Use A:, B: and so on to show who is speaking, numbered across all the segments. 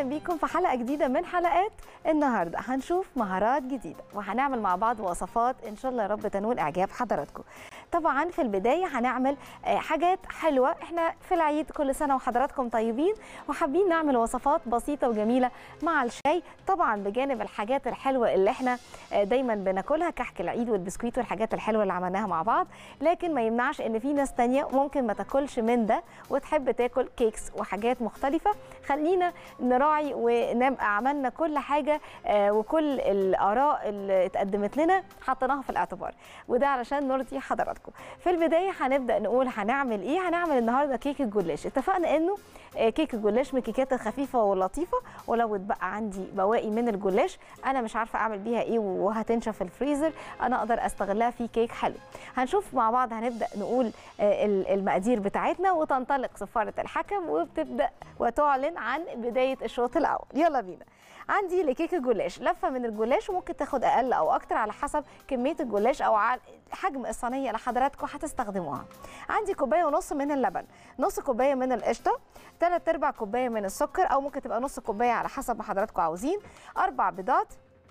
A: اهلا بيكم في حلقه جديده من حلقات النهارده هنشوف مهارات جديده وهنعمل مع بعض وصفات ان شاء الله يا رب تنول اعجاب حضراتكم طبعا في البدايه هنعمل آه، حاجات حلوه احنا في العيد كل سنه وحضراتكم طيبين وحابين نعمل وصفات بسيطه وجميله مع الشاي طبعا بجانب الحاجات الحلوه اللي احنا آه، دايما بناكلها كحك العيد والبسكويت والحاجات الحلوه اللي عملناها مع بعض لكن ما يمنعش ان في ناس تانية ممكن ما تاكلش من ده وتحب تاكل كيكس وحاجات مختلفه خلينا نراعي ونبقى عملنا كل حاجه آه، وكل الاراء اللي اتقدمت لنا حطيناها في الاعتبار وده علشان نرضي حضراتكم في البدايه هنبدا نقول هنعمل ايه هنعمل النهارده كيك الجلاش اتفقنا انه آه، كيك الجلاش من الكيكات الخفيفه واللطيفه ولو اتبقى عندي بواقي من الجلاش انا مش عارفه اعمل بيها ايه وهتنشف في الفريزر انا اقدر استغلها في كيك حلو هنشوف مع بعض هنبدا نقول آه، ال- المقادير بتاعتنا وتنطلق صفاره الحكم وبتبدا وتعلن عن بدايه الشوط الاول يلا بينا عندي لكيك الجلاش لفه من الجلاش وممكن تاخد اقل او اكتر على حسب كميه الجلاش او ع- حجم الصينيه اللي حضراتكم هتستخدموها عندي كوبايه ونص من اللبن نص كوبايه من القشطه ثلاث ارباع كوبايه من السكر او ممكن تبقى نص كوبايه على حسب ما حضراتكم عاوزين اربع بيضات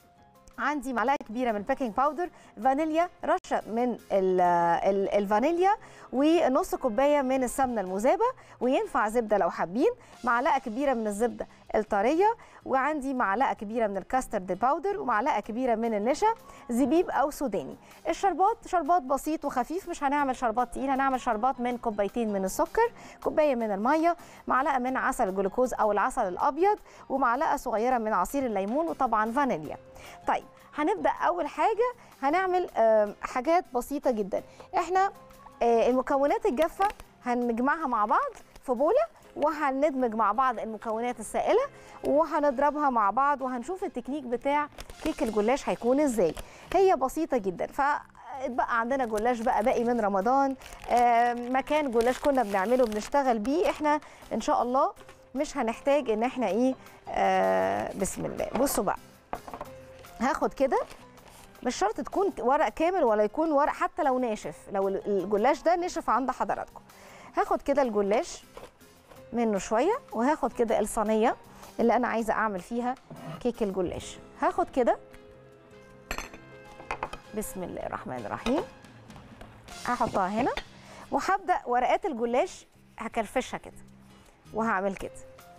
A: عندي معلقه كبيره من البيكنج باودر فانيليا رشه من ال ال الفانيليا ونص كوبايه من السمنه المذابه وينفع زبده لو حابين معلقه كبيره من الزبده الطريه وعندي معلقه كبيره من الكاسترد باودر ومعلقه كبيره من النشا زبيب او سوداني الشربات شربات بسيط وخفيف مش هنعمل شربات تقيل هنعمل شربات من كوبايتين من السكر كوبايه من الميه معلقه من عسل الجلوكوز او العسل الابيض ومعلقه صغيره من عصير الليمون وطبعا فانيليا طيب هنبدا اول حاجه هنعمل آم، حاجات بسيطه جدا احنا آه، المكونات الجافه هنجمعها مع بعض في بوله وهندمج مع بعض المكونات السائله وهنضربها مع بعض وهنشوف التكنيك بتاع كيك الجلاش هيكون ازاي هي بسيطه جدا ف بقى عندنا جلاش بقى باقي من رمضان آه، مكان جلاش كنا بنعمله بنشتغل بيه احنا ان شاء الله مش هنحتاج ان احنا ايه آه بسم الله بصوا بقى هاخد كده مش شرط تكون ورق كامل ولا يكون ورق حتى لو ناشف لو الجلاش ده نشف عند حضراتكم هاخد كده الجلاش منه شويه وهاخد كده الصينيه اللي انا عايزه اعمل فيها كيك الجلاش هاخد كده بسم الله الرحمن الرحيم هحطها هنا وهبدا ورقات الجلاش هكرفشها كده وهعمل كده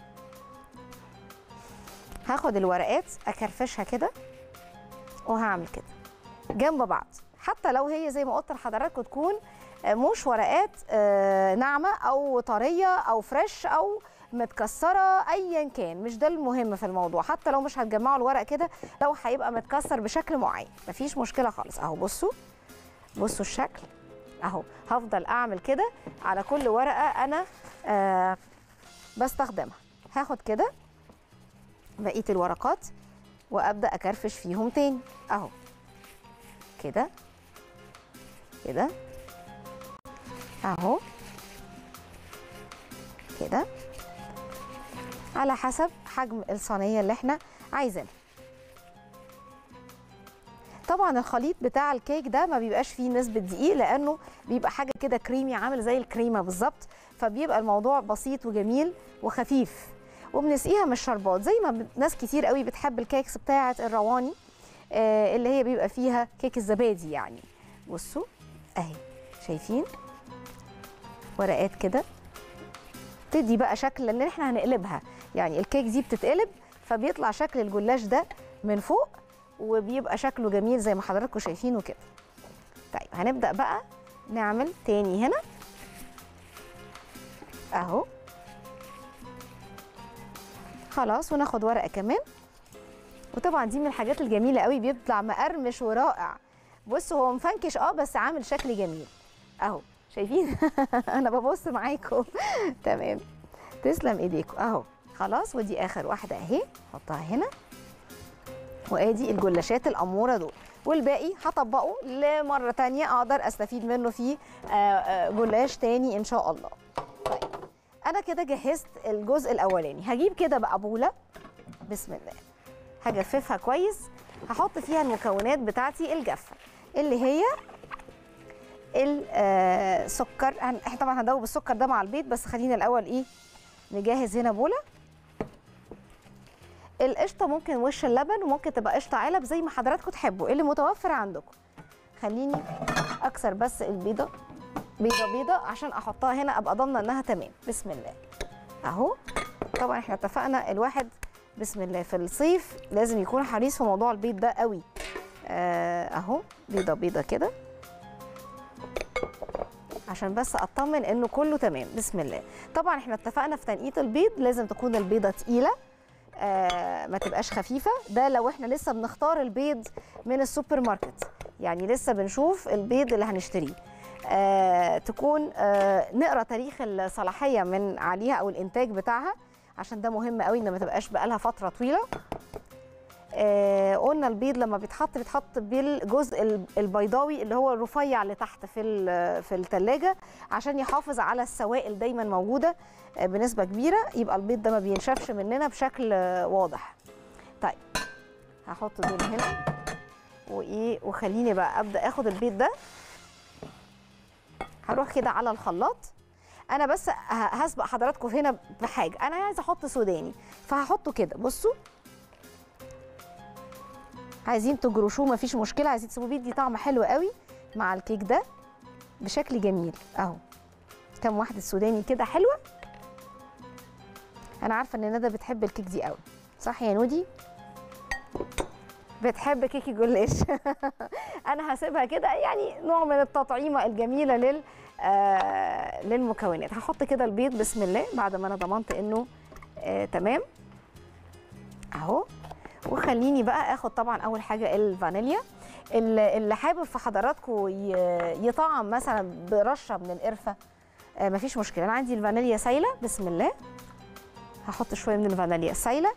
A: هاخد الورقات اكرفشها كده وهعمل كده جنب بعض حتى لو هي زي ما قلت لحضراتكم تكون آه، مش ورقات آه، ناعمه او طريه او فريش او متكسره ايا كان مش ده المهم في الموضوع حتى لو مش هتجمعوا الورق كده لو هيبقى متكسر بشكل معين مفيش مشكله خالص اهو بصوا بصوا الشكل اهو هفضل اعمل كده على كل ورقه انا آه بستخدمها هاخد كده بقيه الورقات وابدا اكرفش فيهم تاني اهو كده كده اهو كده على حسب حجم الصينيه اللي احنا عايزينها طبعا الخليط بتاع الكيك ده ما بيبقاش فيه نسبه دقيق لانه بيبقى حاجه كده كريمي عامل زي الكريمه بالظبط فبيبقى الموضوع بسيط وجميل وخفيف وبنسقيها من الشربات زي ما ب- ناس كتير قوي بتحب الكيكس بتاعه الرواني آه، اللي هي بيبقى فيها كيك الزبادي يعني بصوا اهي شايفين ورقات كده تدي بقى شكل لان احنا هنقلبها يعني الكيك دي بتتقلب فبيطلع شكل الجلاش ده من فوق وبيبقى شكله جميل زي ما حضراتكم شايفينه كده طيب هنبدا بقى نعمل تاني هنا اهو خلاص وناخد ورقه كمان وطبعا دي من الحاجات الجميله قوي بيطلع مقرمش ورائع بصوا هو مفنكش اه بس عامل شكل جميل اهو شايفين انا ببص معاكم تمام تسلم ايديكم اهو خلاص ودي اخر واحده اهي حطها هنا وادي الجلاشات الاموره دول والباقي هطبقه لمره تانية اقدر استفيد منه في آه، آه، جلاش تاني ان شاء الله طيب انا كده جهزت الجزء الاولاني هجيب كده بقى بوله بسم الله هجففها كويس هحط فيها المكونات بتاعتي الجافه اللي هي السكر احنا طبعا هندوب السكر ده مع البيض بس خلينا الاول ايه نجهز هنا بوله القشطه ممكن وش اللبن وممكن تبقى قشطه علب زي ما حضراتكم تحبوا إيه اللي متوفر عندكم خليني اكسر بس البيضه بيضه بيضه عشان احطها هنا ابقى ضامنه انها تمام بسم الله اهو طبعا احنا اتفقنا الواحد بسم الله في الصيف لازم يكون حريص في موضوع البيض ده قوي آه، اهو بيضه بيضه كده عشان بس اطمن انه كله تمام بسم الله طبعا احنا اتفقنا في تنقيط البيض لازم تكون البيضه تقيله آه ما تبقاش خفيفه ده لو احنا لسه بنختار البيض من السوبر ماركت يعني لسه بنشوف البيض اللي هنشتريه آه تكون آه نقرا تاريخ الصلاحيه من عليها او الانتاج بتاعها عشان ده مهم قوي ان ما تبقاش بقالها فتره طويله آه قلنا البيض لما بيتحط بيتحط بالجزء ال- البيضاوي اللي هو الرفيع اللي تحت في ال- في الثلاجه عشان يحافظ على السوائل دايما موجوده آه بنسبه كبيره يبقى البيض ده ما بينشفش مننا بشكل آه واضح طيب هحط دول هنا وايه وخليني بقى ابدا اخد البيض ده هروح كده على الخلاط انا بس ه- هسبق حضراتكم هنا بحاجه انا عايزه احط سوداني فهحطه كده بصوا عايزين تجرشوه مفيش مشكله عايزين تسيبوه بيدي طعم حلو قوي مع الكيك ده بشكل جميل اهو كام واحده سوداني كده حلوه انا عارفه ان ندى بتحب الكيك دي قوي صح يا نودي بتحب كيكي جلاش انا هسيبها كده يعني نوع من التطعيمه الجميله لل آه للمكونات هحط كده البيض بسم الله بعد ما انا ضمنت انه آه تمام اهو وخليني بقى اخد طبعا اول حاجه الفانيليا اللي اللي حابب في حضراتكم ي- يطعم مثلا برشه من القرفه آه مفيش مشكله انا عندي الفانيليا سايله بسم الله هحط شويه من الفانيليا السايله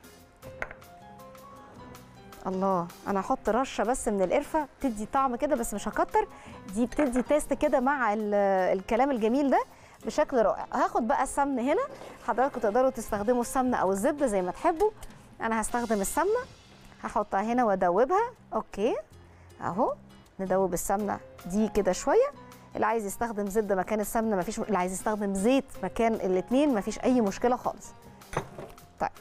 A: الله انا هحط رشه بس من القرفه تدي طعم كده بس مش هكتر دي بتدي تيست كده مع ال- الكلام الجميل ده بشكل رائع هاخد بقى السمن هنا حضراتكم تقدروا تستخدموا السمنه او الزبده زي ما تحبوا انا هستخدم السمنه هحطها هنا وادوبها اوكي اهو ندوب السمنه دي كده شويه اللي عايز يستخدم زبده مكان السمنه مفيش اللي عايز يستخدم زيت مكان الاثنين مفيش اي مشكله خالص طيب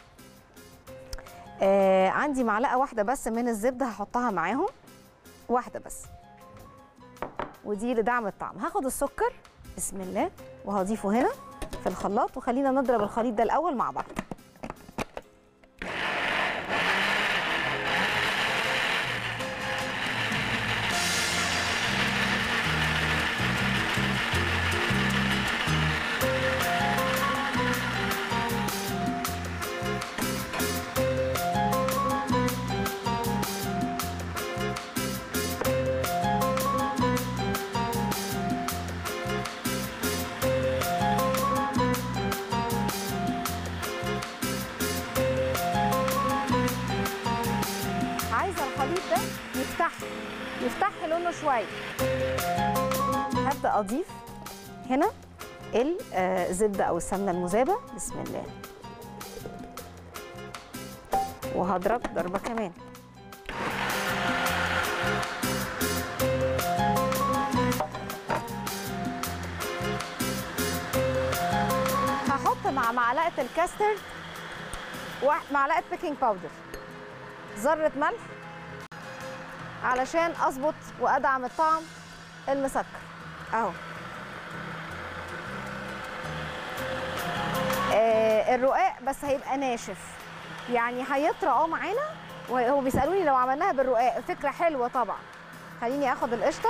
A: آه عندي معلقه واحده بس من الزبده هحطها معاهم واحده بس ودي لدعم الطعم هاخد السكر بسم الله وهضيفه هنا في الخلاط وخلينا نضرب الخليط ده الاول مع بعض عايزه الخليط ده يفتح يفتح لونه شويه هبدا اضيف هنا الزبده او السمنه المذابه بسم الله وهضرب ضربه كمان هحط مع معلقه الكاسترد ومعلقه بيكنج باودر ذره ملح علشان اظبط وادعم الطعم المسكر اهو آه الرقاق بس هيبقى ناشف يعني هيطرى اه معانا وهو بيسالوني لو عملناها بالرقاق فكره حلوه طبعا خليني اخد القشطه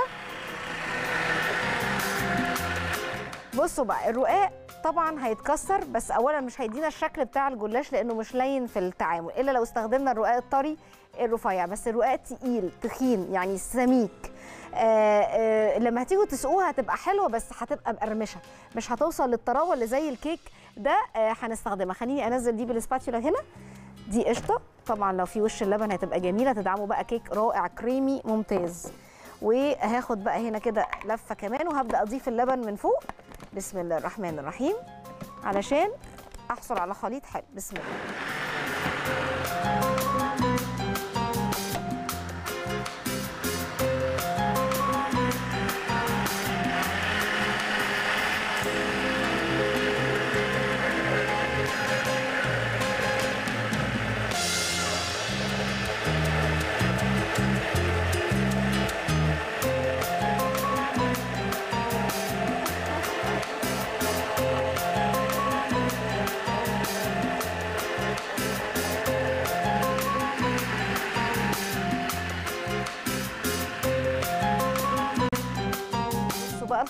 A: بصوا بقى الرقاق طبعا هيتكسر بس اولا مش هيدينا الشكل بتاع الجلاش لانه مش لين في التعامل الا لو استخدمنا الرقاق الطري الرفيع بس الرقاق تقيل تخين يعني سميك آه آه لما هتيجوا تسقوها هتبقى حلوه بس هتبقى مقرمشه مش هتوصل للطراوه اللي زي الكيك ده آه هنستخدمها خليني انزل دي بالسباتيولا هنا دي قشطه طبعا لو في وش اللبن هتبقى جميله تدعمه بقى كيك رائع كريمي ممتاز وهاخد بقى هنا كده لفه كمان وهبدا اضيف اللبن من فوق بسم الله الرحمن الرحيم علشان احصل على خليط حلو بسم الله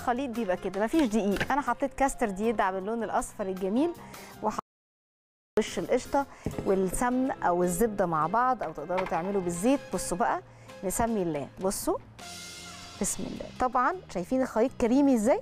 A: الخليط بيبقى كده مفيش دقيق انا حطيت كاسترد يدعى باللون الاصفر الجميل وحطيت وش القشطه والسمن او الزبده مع بعض او تقدروا تعملوا بالزيت بصوا بقى نسمي الله بصوا بسم الله طبعا شايفين الخليط كريمي ازاي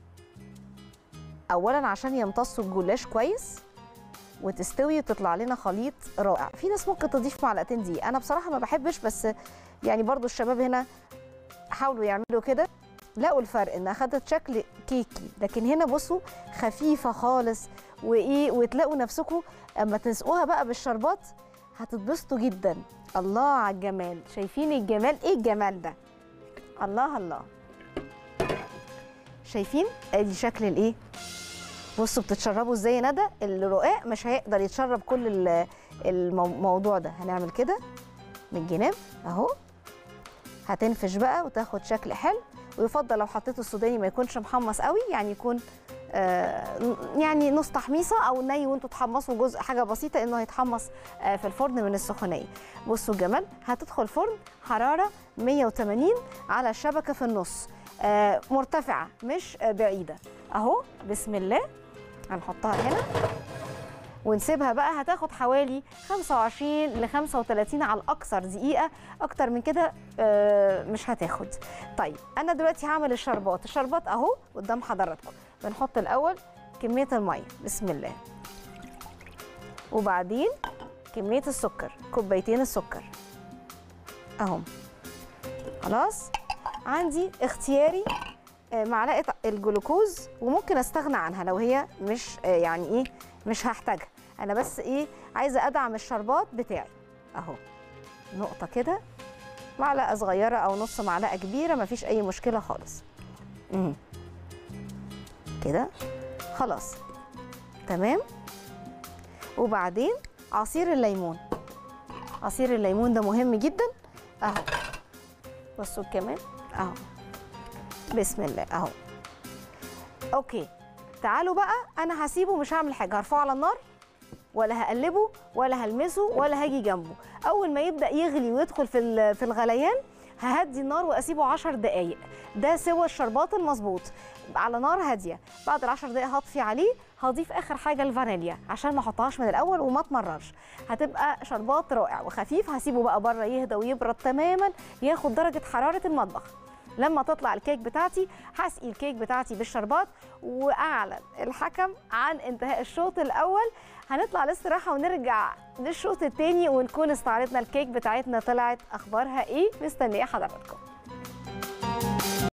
A: اولا عشان يمتصوا الجلاش كويس وتستوي وتطلع لنا خليط رائع في ناس ممكن تضيف معلقتين دي انا بصراحه ما بحبش بس يعني برضو الشباب هنا حاولوا يعملوا كده لقوا الفرق انها خدت شكل كيكي لكن هنا بصوا خفيفه خالص وايه وتلاقوا نفسكم اما تسقوها بقى بالشربات هتتبسطوا جدا الله على الجمال شايفين الجمال ايه الجمال ده الله الله شايفين ادي شكل الايه بصوا بتتشربوا ازاي يا ندى الرقاق مش هيقدر يتشرب كل ال- الموضوع ده هنعمل كده من الجناب اهو هتنفش بقى وتاخد شكل حلو ويفضل لو حطيت السوداني ما يكونش محمص قوي يعني يكون آه يعني نص تحميصه او ني وانتوا تحمصوا جزء حاجه بسيطه انه هيتحمص آه في الفرن من السخونيه بصوا الجمال هتدخل فرن حراره 180 على الشبكه في النص آه مرتفعه مش آه بعيده اهو بسم الله هنحطها هنا ونسيبها بقى هتاخد حوالي 25 ل 35 على الاكثر دقيقه اكتر من كده آه، مش هتاخد طيب انا دلوقتي هعمل الشربات الشربات اهو قدام حضراتكم بنحط الاول كميه الميه بسم الله وبعدين كميه السكر كوبايتين السكر اهم خلاص عندي اختياري آه، معلقه الجلوكوز وممكن استغنى عنها لو هي مش آه، يعني ايه مش هحتاجها انا بس ايه عايزه ادعم الشربات بتاعي اهو نقطه كده معلقه صغيره او نص معلقه كبيره مفيش اي مشكله خالص مم. كده خلاص تمام وبعدين عصير الليمون عصير الليمون ده مهم جدا اهو بصوا كمان اهو بسم الله اهو اوكي تعالوا بقى انا هسيبه مش هعمل حاجه هرفعه على النار ولا هقلبه ولا هلمسه ولا هاجي جنبه اول ما يبدا يغلي ويدخل في ال- في الغليان ههدي النار واسيبه 10 دقائق ده سوى الشربات المظبوط على نار هاديه بعد ال 10 دقائق هطفي عليه هضيف اخر حاجه الفانيليا عشان ما احطهاش من الاول وما تمررش هتبقى شربات رائع وخفيف هسيبه بقى بره يهدى ويبرد تماما ياخد درجه حراره المطبخ لما تطلع الكيك بتاعتي هسقي الكيك بتاعتي بالشربات واعلن الحكم عن انتهاء الشوط الاول هنطلع الاستراحه ونرجع للشوط الثاني ونكون استعرضنا الكيك بتاعتنا طلعت اخبارها ايه مستنيه حضراتكم